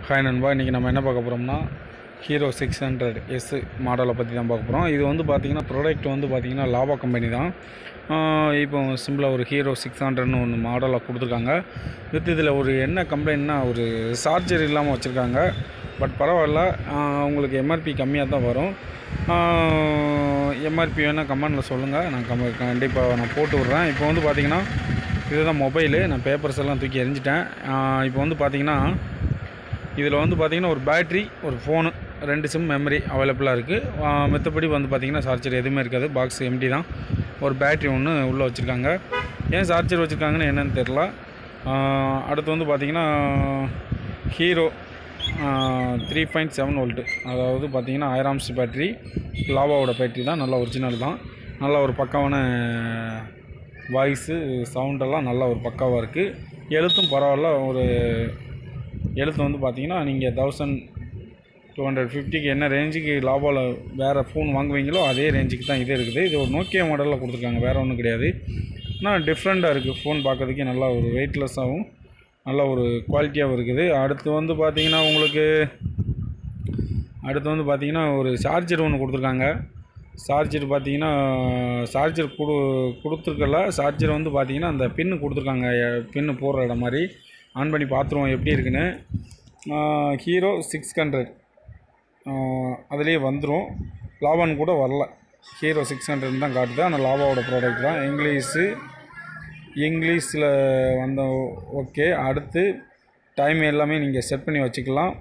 hi நண்பா இன்றைக்கி நம்ம என்ன பார்க்க போகிறோம்னா ஹீரோ சிக்ஸ் ஹண்ட்ரட் எஸ் மாடலை பற்றி தான் பார்க்க போகிறோம் இது வந்து பார்த்திங்கன்னா ப்ராடக்ட் வந்து பார்த்திங்கன்னா லாபா கம்பெனி தான் ஆஹ் இப்போ சிம்பிளாக ஒரு ஹீரோ சிக்ஸ் ஹண்ட்ரட்னு ஒன்று மாடலாக கொடுத்துருக்காங்க வித் இதில் ஒரு என்ன கம்ப்ளைண்ட்னா ஒரு சார்ஜர் இல்லாமல் வச்சுருக்காங்க பட் பரவாயில்ல ஆஹ் உங்களுக்கு எம்ஆர்பி கம்மியாக தான் வரும் எம்ஆர்பி வேணால் கமெண்டில் சொல்லுங்கள் நான் கம் கண்டிப்பாக நான் போட்டு விட்றேன் இப்போ வந்து பார்த்திங்கன்னா இதுதான் மொபைலு நான் பேப்பர்ஸ் எல்லாம் தூக்கி எரிஞ்சிட்டேன் ஆஹ் இப்போ வந்து பார்த்திங்கன்னா இதில் வந்து பார்த்திங்கன்னா ஒரு பேட்ரி ஒரு ஃபோனு ரெண்டு சிம் மெமரி அவைலபிளாக இருக்குது மற்றபடி வந்து பார்த்திங்கன்னா சார்ஜர் எதுவுமே இருக்காது பாக்ஸ் எம்டி தான் ஒரு பேட்ரி ஒன்று உள்ளே வச்சுருக்காங்க ஏன் சார்ஜர் வச்சுருக்காங்கன்னு என்னன்னு தெரில ஆஹ் அடுத்து வந்து பார்த்திங்கன்னா hero three point seven volt அதாவது பார்த்திங்கன்னா ஆயிராம்ஸ் பேட்ரி லாவாவோட பேட்ரி தான் நல்லா ஒரிஜினல் தான் நல்ல ஒரு பக்காவான வாய்ஸு சவுண்டெல்லாம் நல்லா ஒரு பக்காவாக இருக்குது எழுத்தும் பரவாயில்ல ஒரு எழுத்து வந்து பார்த்தீங்கன்னா நீங்கள் தௌசண்ட் டூ ஹண்ட்ரட் ஃபிஃப்டிக்கு என்ன ரேஞ்சுக்கு லாபாவில் வேறு ஃபோன் வாங்குவீங்களோ அதே ரேஞ்சுக்கு தான் இது இருக்குது இது ஒரு நோக்கியா மாடலில் கொடுத்துருக்காங்க வேறு ஒன்றும் கிடையாது ஆனால் டிஃப்ரெண்ட்டாக இருக்குது ஃபோன் பார்க்கறதுக்கே நல்லா ஒரு வெயிட்லெஸ்ஸாகவும் நல்ல ஒரு குவாலிட்டியாகவும் இருக்குது அடுத்து வந்து பார்த்தீங்கன்னா உங்களுக்கு அடுத்து வந்து பார்த்தீங்கன்னா ஒரு சார்ஜர் ஒன்று கொடுத்துருக்காங்க சார்ஜர் பார்த்தீங்கன்னா சார்ஜர் கொடு கொடுத்துருக்கல சார்ஜர் வந்து பார்த்தீங்கன்னா அந்த பின்னு கொடுத்துருக்காங்க பின்னு போடுற இடம் மாதிரி ஆன் பண்ணி பார்த்துருவோம் எப்படி இருக்குன்னு ஹீரோ சிக்ஸ் ஹண்ட்ரட் அதுலேயே வந்துடும் லாபான் கூட வரல ஹீரோ சிக்ஸ் ஹண்ட்ரட் தான் காட்டுது ஆனால் லாபாவோட ப்ராடக்ட் தான் இங்கிலீஷு இங்கிலீஷில் வந்த ஓகே அடுத்து டைம் எல்லாமே நீங்கள் செட் பண்ணி வச்சுக்கலாம்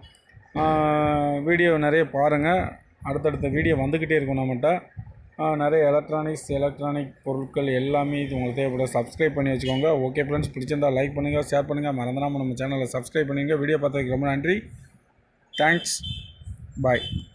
வீடியோ நிறைய பாருங்கள் அடுத்தடுத்த வீடியோ வந்துக்கிட்டே இருக்கும் நம்மகிட்ட ஆஹ் நிறைய எலக்ட்ரானிக்ஸ் எலக்ட்ரானிக் பொருட்கள் எல்லாமே இது உங்களுக்கு தேவைப்படும் சப்ஸ்கிரைப் பண்ணி வச்சுக்கோங்க ஓகே ஃப்ரெண்ட்ஸ் பிடிச்சிருந்தா லைக் பண்ணுங்கள் ஷேர் பண்ணுங்கள் மறந்துடாமல் நம்ம சேனலை சப்ஸ்கிரைப் பண்ணுங்க வீடியோ பார்த்ததுக்கு ரொம்ப நன்றி தேங்க்ஸ் பாய்